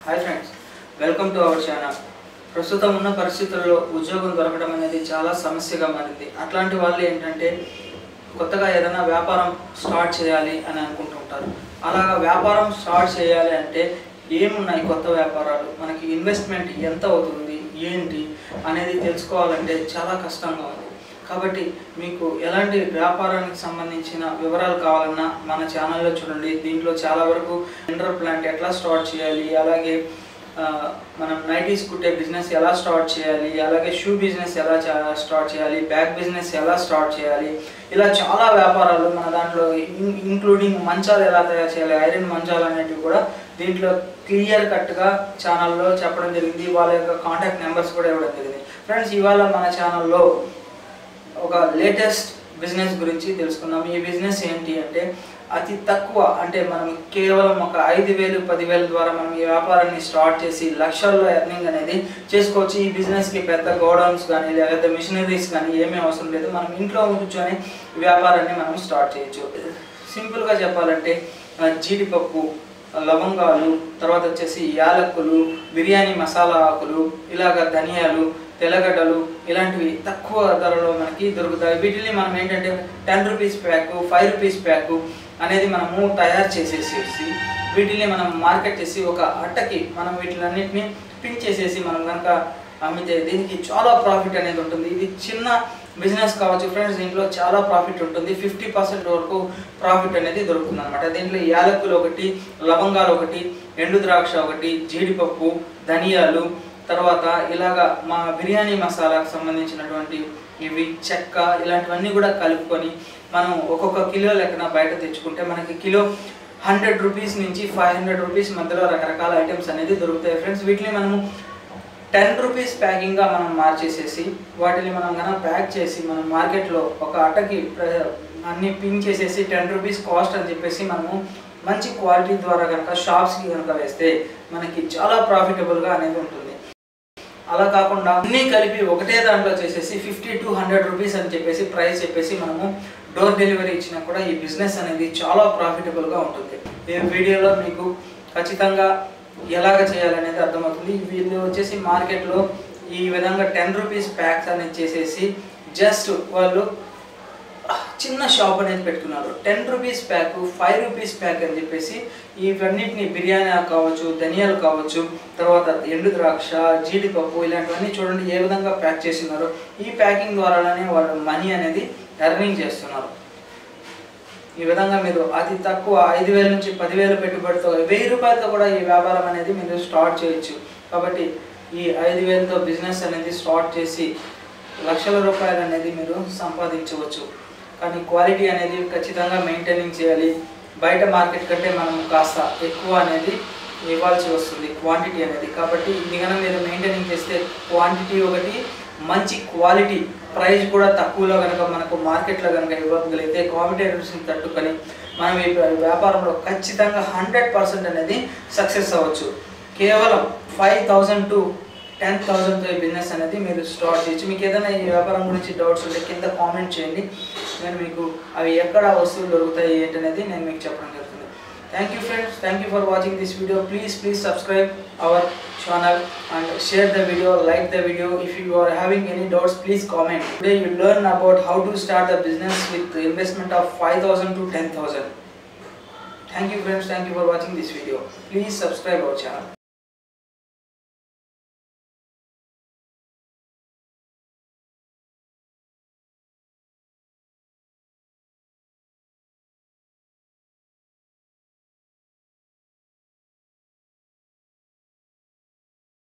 hi friends welcome to our channel ప్రస్తుతం ఉన్న పరిస్థితుల్లో ఉద్యోగం దొరకడం అనేది చాలా సమస్యగా మారింది అట్లాంటి వాళ్ళు ఏంటంటే కొత్తగా ఏదైనా వ్యాపారం స్టార్ట్ చేయాలి అని అనుకుంటుంటారు అలాగా వ్యాపారం స్టార్ట్ చేయాలి అంటే ఏమున్నాయి కొత్త వ్యాపారాలు మనకి ఇన్వెస్ట్మెంట్ ఎంత అవుతుంది ఏంటి అనేది తెలుసుకోవాలంటే చాలా కష్టంగా ఉంది కాబట్టి మీకు ఎలాంటి వ్యాపారానికి సంబంధించిన వివరాలు కావాలన్నా మన ఛానల్లో చూడండి దీంట్లో చాలా వరకు ఇంటర్ ప్లాంట్ ఎట్లా స్టార్ట్ చేయాలి అలాగే ఆ, మనం నైటీస్ కుట్టే బిజినెస్ ఎలా స్టార్ట్ చేయాలి అలాగే షూ బిజినెస్ ఎలా చా- స్టార్ట్ చేయాలి బ్యాగ్ బిజినెస్ ఎలా స్టార్ట్ చేయాలి ఇలా చాలా వ్యాపారాలు మన దాంట్లో ఇన్- ఇంక్లూడింగ్ మంచాలు ఎలా తయారు చేయాలి ఐరన్ మంచాలు అనేటివి కూడా దీంట్లో క్లియర్ కట్గా ఛానల్లో చెప్పడం జరిగింది వాళ్ళ యొక్క కాంటాక్ట్ నెంబర్స్ కూడా ఇవ్వడం జరిగింది ఫ్రెండ్స్ ఇవాళ మన ఛానల్లో ఒక లేటెస్ట్ బిజినెస్ గురించి తెలుసుకుందాం ఈ బిజినెస్ ఏంటి అంటే అతి తక్కువ అంటే మనం కేవలం ఒక ఐదు వేలు పదివేల ద్వారా మనం ఈ వ్యాపారాన్ని స్టార్ట్ చేసి లక్షల్లో ఎర్నింగ్ అనేది చేసుకోవచ్చు ఈ బిజినెస్కి పెద్ద గోడౌన్స్ కానీ లేకపోతే మిషనరీస్ కానీ ఏమీ అవసరం లేదు మనం ఇంట్లో కూర్చొని ఈ వ్యాపారాన్ని మనం స్టార్ట్ చేయొచ్చు సింపుల్గా చెప్పాలంటే ఆ, జీడిపప్పు లవంగాలు తర్వాత వచ్చేసి యాలక్కులు బిర్యానీ మసాలా ఆకులు ఇలాగ ధనియాలు తెల్లగడ్డలు ఇలాంటివి తక్కువ ధరలో మనకి దొరుకుతాయి వీటిని మనం ఏంటంటే ten rupees pack five rupees pack అనేది మనము తయారు చేసేసేసి వీటిని మనం మార్కెట్ చేసి ఒక అట్టకి మనం వీటిలన్నిటిని పిన్ చేసేసి మనం కనుక అమ్మితే దీనికి చాలా ప్రాఫిట్ అనేది ఉంటుంది ఇది చిన్న బిజినెస్ కావచ్చు ఫ్రెండ్స్ దీంట్లో చాలా ప్రాఫిట్ ఉంటుంది ఫిఫ్టీ పర్సెంట్ వరకు ప్రాఫిట్ అనేది దొరుకుతుంది అనమాట దీంట్లో యాలకులు ఒకటి లవంగాలు ఒకటి ఎండు ద్రాక్ష ఒకటి జీడిపప్పు ధనియాలు తర్వాత ఇలాగా మా బిర్యానీ మసాలాకు సంబంధించినటువంటి ఇవి చెక్క ఇలాంటివన్నీ కూడా కలుపుకొని మనం ఒక్కొక్క కిలో లెక్కన బయట తెచ్చుకుంటే మనకి కిలో హండ్రెడ్ రూపీస్ నుంచి ఫైవ్ హండ్రెడ్ రూపీస్ మధ్యలో రకరకాల ఐటమ్స్ అనేది దొరుకుతాయి ఫ్రెండ్స్ వీటిని మనము టెన్ రూపీస్ ప్యాకింగ్గా మనం మార్చేసేసి వాటిని మనం కనుక ప్యాక్ చేసి మనం మార్కెట్లో ఒక అట్టకి ప్ర- అన్ని పిన్ చేసేసి టెన్ రూపీస్ కాస్ట్ అని చెప్పేసి మనము మంచి క్వాలిటీ ద్వారా కనుక షాప్స్కి కనుక వేస్తే మనకి చాలా ప్రాఫిటబుల్గా అనేది ఉంటుంది అలా కాకుండా అన్నీ కలిపి ఒకటే దాంట్లో చేసేసి ఫిఫ్టీ టు హండ్రెడ్ రూపీస్ అని చెప్పేసి ప్రైస్ చెప్పేసి మనము డోర్ డెలివరీ ఇచ్చినా కూడా ఈ బిజినెస్ అనేది చాలా ప్రాఫిటబుల్గా ఉంటుంది ఈ వీడియోలో మీకు ఖచ్చితంగా ఎలాగ చేయాలనేది అర్థమవుతుంది వీళ్ళు వచ్చేసి మార్కెట్లో ఈ విధంగా టెన్ రూపీస్ ప్యాక్స్ అనేది చేసేసి జస్ట్ వాళ్ళు చిన్న షాప్ అనేది పెట్టుకున్నారు ten rupees pack five rupees pack అని చెప్పేసి ఇవన్నిటిని బిర్యానీ ఆకు కావచ్చు ధనియాలు కావచ్చు తర్వాత ఎండు ద్రాక్ష జీడిపప్పు ఇలాంటివన్నీ చూడండి ఏ విధంగా ప్యాక్ చేస్తున్నారు ఈ ప్యాకింగ్ ద్వారానే వాళ్ళు మనీ అనేది ఎర్నింగ్ చేస్తున్నారు ఈ విధంగా మీరు అతి తక్కువ ఐదు వేల నుంచి పదివేలు పెట్టుబడితో వెయ్యి రూపాయలతో కూడా ఈ వ్యాపారం అనేది మీరు స్టార్ట్ చేయొచ్చు కాబట్టి ఈ ఐదు వేలతో బిజినెస్ అనేది స్టార్ట్ చేసి లక్షల రూపాయలు అనేది మీరు సంపాదించవచ్చు కానీ క్వాలిటీ అనేది ఖచ్చితంగా మెయింటైనింగ్ చేయాలి బయట మార్కెట్ కంటే మనం కాస్త ఎక్కువ అనేది ఇవ్వాల్సి వస్తుంది క్వాంటిటీ అనేది కాబట్టి ఇది కనుక మీరు మెయింటైనింగ్ చేస్తే క్వాంటిటీ ఒకటి మంచి క్వాలిటీ ప్రైస్ కూడా తక్కువలో కనుక మనకు మార్కెట్లో కనుక ఇవ్వగలిగితే కాంపిటేటర్స్ని తట్టుకొని మనం ఈ వ్యాపారంలో ఖచ్చితంగా హండ్రెడ్ పర్సెంట్ అనేది సక్సెస్ అవ్వచ్చు కేవలం ఫైవ్ థౌజండ్ టు టెన్ థౌజండ్తో ఈ బిజినెస్ అనేది మీరు స్టార్ట్ చేయొచ్చు మీకు ఏదైనా ఈ వ్యాపారం గురించి డౌట్స్ ఉంటే కింద కామెంట్ చేయండి నేను మీకు అవి ఎక్కడ వస్తువులు దొరుకుతాయి ఏంటనేది నేను మీకు చెప్పడం జరుగుతుంది thank you friends thank you for watching this video please please subscribe our channel and share the video like the video if you are having any doubts please comment today you learn about how to start the business with investment of five thousand to ten thousand thank you friends thank you for watching this video please subscribe our channel